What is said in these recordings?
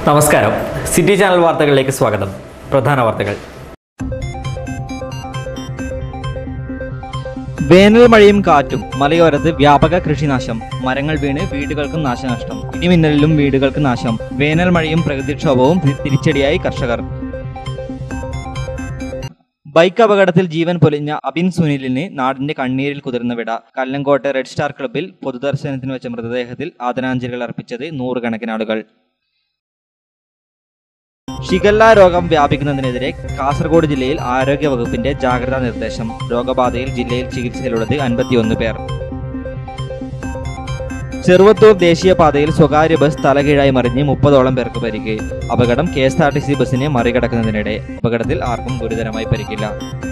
നമസ്കാരം city channel വാർത്തകളിലേക്ക് സ്വാഗതം പ്രധാന വാർത്തകൾ വേനൽ മഴയും കാറ്റും മലയോരത്ത് വ്യാപക കൃഷിനാശം മരങ്ങൾ വീണ് വീടുകൾക്കും നാശനഷ്ടം ഇടിമിന്നലിലും വീടുകൾക്ക് നാശം വേനൽ മഴയും പ്രകൃതിക്ഷോഭവും തി- തിരിച്ചടിയായി കർഷകർ ബൈക്ക് അപകടത്തിൽ ജീവൻ പൊലിഞ്ഞ അബിൻ സുനിലിന് നാടിന്റെ കണ്ണീരിൽ കുതിർന്ന വിട കല്ലങ്കോട്ടെ റെഡ് സ്റ്റാർ ക്ലബ്ബിൽ പൊതുദർശനത്തിന് വെച്ച മൃതദേഹത്തിൽ ആദരാഞ്ജലികൾ അർപ്പിച്ചത് നൂറുകണക്കിന് ആളുകൾ ഷിഗല്ല രോഗം വ്യാപിക്കുന്നതിനെതിരെ കാസർഗോഡ് ജില്ലയിൽ ആരോഗ്യ വകുപ്പിന്റെ ജാഗ്രതാ നിർദ്ദേശം രോഗബാധയിൽ ജില്ലയിൽ ചികിത്സയിലുള്ളത് അൻപത്തിയൊന്ന് പേർ ചെറുവത്തൂർ ദേശീയപാതയിൽ സ്വകാര്യ ബസ് തലകീഴായി മറിഞ്ഞ് മുപ്പതോളം പേർക്ക് പരിക്ക് അപകടം K S R T C ബസിനെ മറികടക്കുന്നതിനിടെ അപകടത്തിൽ ആർക്കും ഗുരുതരമായി പരിക്കില്ല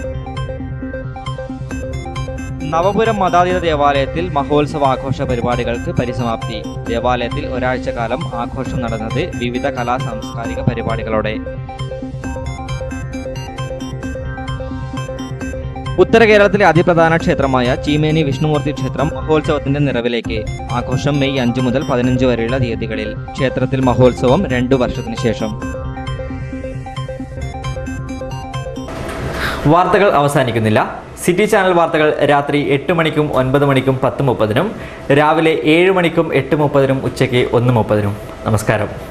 നവപുരം മതാതീത ദേവാലയത്തിൽ മഹോത്സവ ആഘോഷ പരിപാടികൾക്ക് പരിസമാപ്തി ദേവാലയത്തിൽ ഒരാഴ്ചക്കാലം ആഘോഷം നടന്നത് വിവിധ കലാ സാംസ്കാരിക പരിപാടികളോടെ ഉത്തര കേരളത്തിലെ അതിപ്രധാന ക്ഷേത്രമായ ചീമേനി വിഷ്ണുമൂർത്തി ക്ഷേത്രം മഹോത്സവത്തിന്റെ നിറവിലേക്ക് ആഘോഷം മെയ് അഞ്ചു മുതൽ പതിനഞ്ച് വരെയുള്ള തീയതികളിൽ ക്ഷേത്രത്തിൽ മഹോത്സവം രണ്ടു വർഷത്തിനു ശേഷം വാർത്തകൾ അവസാനിക്കുന്നില്ല സിറ്റി ചാനൽ വാർത്തകൾ രാത്രി എട്ട് മണിക്കും ഒൻപത് മണിക്കും പത്ത് മുപ്പതിനും രാവിലെ ഏഴ് മണിക്കും എട്ട് മുപ്പതിനും ഉച്ചയ്ക്ക് ഒന്ന് മുപ്പതിനും നമസ്കാരം